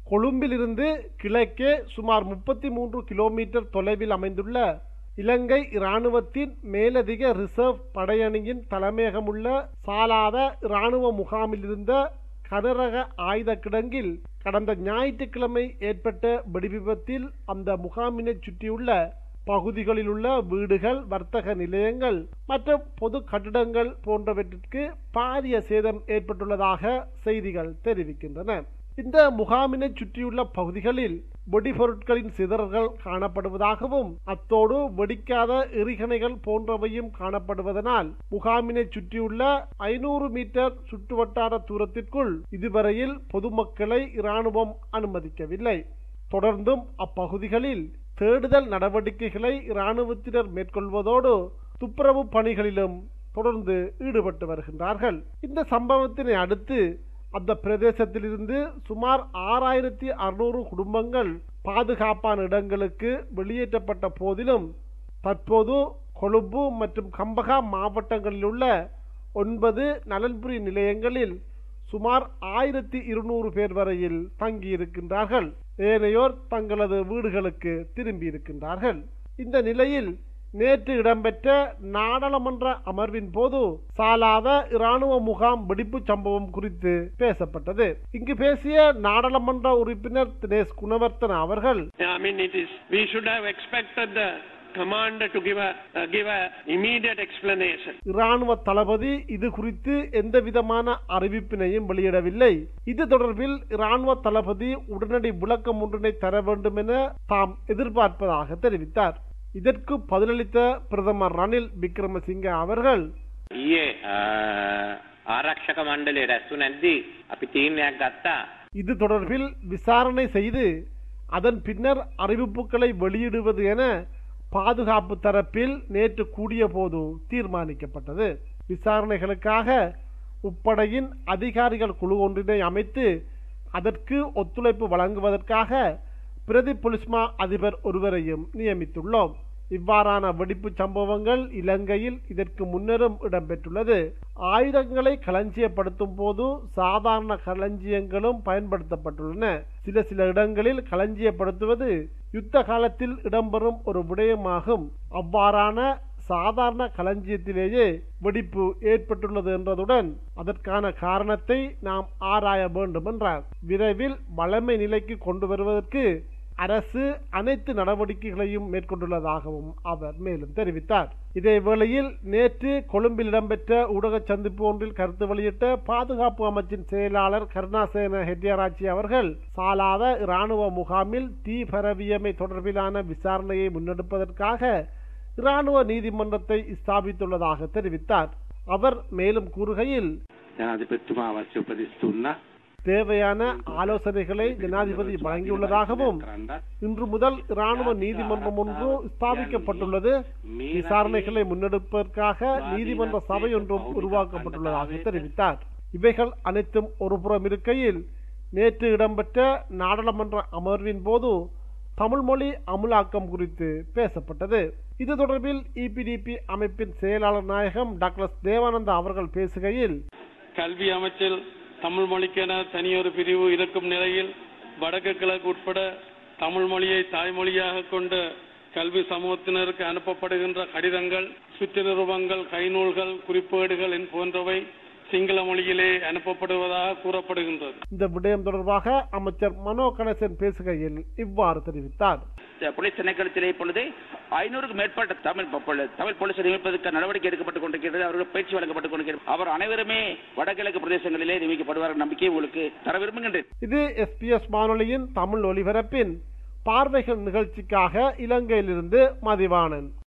கொழும்பிலிருந்து கிழக்கே சுமார் முப்பத்தி மூன்று கிலோமீட்டர் தொலைவில் அமைந்துள்ள இலங்கை இராணுவத்தின் மேலதிக ரிசர்வ் படையணியின் தலைமையகமுள்ள சாலாத இராணுவ முகாமில் இருந்த கனரக ஆயுத கிடங்கில் கடந்த ஞாயிற்றுக்கிழமை ஏற்பட்ட வெடிவிபத்தில் அந்த முகாமினை சுற்றியுள்ள பகுதிகளில் உள்ள வீடுகள் வர்த்தக நிலையங்கள் மற்றும் பொது கட்டிடங்கள் போன்றவற்றிற்கு பாரிய சேதம் ஏற்பட்டுள்ளதாக செய்திகள் தெரிவிக்கின்றன இந்த முகாமினை சுற்றியுள்ள பகுதிகளில் வெடிபொருட்களின் சிதறல்கள் காணப்படுவதாகவும் அத்தோடு வெடிக்காத எரிகணைகள் போன்றவையும் காணப்படுவதனால் முகாமினை சுற்றியுள்ள ஐநூறு மீட்டர் சுற்றுவட்டார தூரத்திற்குள் இதுவரையில் பொதுமக்களை இராணுவம் அனுமதிக்கவில்லை தொடர்ந்தும் அப்பகுதிகளில் தேடுதல் நடவடிக்கைகளை இராணுவத்தினர் மேற்கொள்வதோடு துப்புரவு பணிகளிலும் தொடர்ந்து ஈடுபட்டு வருகின்றார்கள் இந்த சம்பவத்தினை அடுத்து அந்த பிரதேசத்திலிருந்து சுமார் ஆறாயிரத்தி அறுநூறு குடும்பங்கள் பாதுகாப்பான இடங்களுக்கு வெளியேற்றப்பட்ட போதிலும் தற்போது கொழும்பு மற்றும் கம்பகா மாவட்டங்களில் உள்ள ஒன்பது நலன்புரி நிலையங்களில் சுமார் ஆயிரத்தி இருநூறு பேர் வரையில் தங்கியிருக்கின்றார்கள் ஏனையோர் தங்களது வீடுகளுக்கு திரும்பி இருக்கின்றார்கள் இந்த நிலையில் நேற்று இடம்பெற்ற நாடாளுமன்ற அமர்வின் போது சாலாத இராணுவ முகாம் வெடிப்பு சம்பவம் குறித்து பேசப்பட்டது இங்கு பேசிய நாடாளுமன்ற உறுப்பினர் தினேஷ் குணவர்த்தன அவர்கள் I mean, it is. We should have expected the commander to give a uh, give a immediate explanation. இராணுவ தளபதி இது குறித்து எந்த விதமான அறிவிப்பினையும் வெளியிடவில்லை இது தொடர்பில் இராணுவ தளபதி உடனடி விளக்கம் ஒன்றினை தர வேண்டும் என தாம் எதிர்பார்ப்பதாக தெரிவித்தார் இதற்கு பதிலளித்த பிரதமர் ரணில் விக்ரமசிங்க அவர்கள் ඊයේ අ, ආරක්ෂක මණ්ඩලය රැස්ව නැද්දී අපි තීරණයක් ගත්තා இது தொடர்பில் விசாரணை செய்து அதன் பின்னர் அறிவிப்புகளை வெளியிடுவது என பாதுகாப்பு தரப்பில் நேற்று கூடிய போது தீர்மானிக்கப்பட்டது விசாரணைகளுக்காக உப்படையின் அதிகாரிகள் குழு ஒன்றினை அமைத்து அதற்கு ஒத்துழைப்பு வழங்குவதற்காக பிரதி பொலிஸ்மா அதிபர் ஒருவரையும் நியமித்துள்ளோம் இவ்வாறான வெடிப்பு சம்பவங்கள் இலங்கையில் இதற்கு முன்னரும் இடம்பெற்றுள்ளது ஆயுதங்களை களஞ்சியப்படுத்தும் போது சாதாரண களஞ்சியங்களும் பயன்படுத்தப்பட்டுள்ளன சில சில இடங்களில் களஞ்சியப்படுத்துவது யுத்த காலத்தில் இடம்பெறும் ஒரு விடயமாகும் அவ்வாறான சாதாரண களஞ்சியத்திலேயே வெடிப்பு ஏற்பட்டுள்ளது என்றதுடன் அதற்கான காரணத்தை நாம் ஆராய வேண்டும் என்றார் விரைவில் வளமை நிலைக்கு கொண்டு வருவதற்கு அரசு அனைத்து நடவடிக்கைகளையும் மேற்கொண்டுள்ளதாகவும் அவர் மேலும் தெரிவித்தார் இதே வேளையில் நேற்று கொழும்பில் இடம்பெற்ற ஊடக சந்திப்பு ஒன்றில் கருத்து வெளியிட்ட பாதுகாப்பு அமைச்சின் செயலாளர் கருணாசேன ஹெட்டியாராச்சி அவர்கள் சாலாத இராணுவ முகாமில் தீ பரவியமை தொடர்பிலான விசாரணையை முன்னெடுப்பதற்காக இராணுவ நீதிமன்றத்தை ஸ்தாபித்துள்ளதாக தெரிவித்தார் அவர் மேலும் கூறுகையில் ජනාධිපතිතුමා අවශ්‍ය උපදෙස් දුන්නා. தேவையான ஆலோசனைகளை ஜனாதிபதி வழங்கியுள்ளதாகவும் இன்று முதல் இராணுவ நீதிமன்றம் ஒன்று ஸ்தாபிக்கப்பட்டுள்ளது விசாரணைகளை முன்னெடுப்பதற்காக நீதிமன்ற சபை ஒன்றும் உருவாக்கப்பட்டுள்ளதாக தெரிவித்தார் இவைகள் அனைத்தும் ஒருபுறம் இருக்கையில் நேற்று இடம்பெற்ற நாடாளுமன்ற அமர்வின் போது தமிழ் மொழி அமுலாக்கம் குறித்து பேசப்பட்டது இது தொடர்பில் இபிடிபி அமைப்பின் செயலாளர் நாயகம் டாக்டர் தேவானந்தா அவர்கள் பேசுகையில் கல்வி அமைச்சில் தமிழ் மொழிக்கென தனியொரு பிரிவு இருக்கும் நிலையில் வடக்கு கிழக்கு உட்பட தமிழ் மொழியை தாய்மொழியாக கொண்ட கல்வி சமூகத்தினருக்கு அனுப்பப்படுகின்ற கடிதங்கள் சுற்றுநிருபங்கள் கைநூல்கள் குறிப்பேடுகள் என் போன்றவை சிங்கள மொழியிலே அனுப்பப்படுவதாக கூறப்படுகின்றது இந்த விடயம் தொடர்பாக அமைச்சர் மனோ கணேசன் பேசுகையில் இவ்வாறு தெரிவித்தார் போலீஸ் திணைக்களத்திலே இப்பொழுது ஐநூறுக்கும் மேற்பட்ட தமிழ் ப- தமிழ் போலீஸ் நியமிப்பதற்கு நடவடிக்கை எடுக்கப்பட்டுக் கொண்டிருக்கிறது அவர்கள் பயிற்சி வழங்கப்பட்டுக் கொண்டிருக்கிறது அவர் அனைவருமே வடகிழக்கு பிரதேசங்களிலே நியமிக்கப்படுவார் நம்பிக்கை உங்களுக்கு தர விரும்புகின்றேன் இது எஸ்பிஎஸ் வானொலியின் தமிழ் ஒலிபரப்பின் பார்வைகள் நிகழ்ச்சிக்காக இலங்கையிலிருந்து மதிவாணன்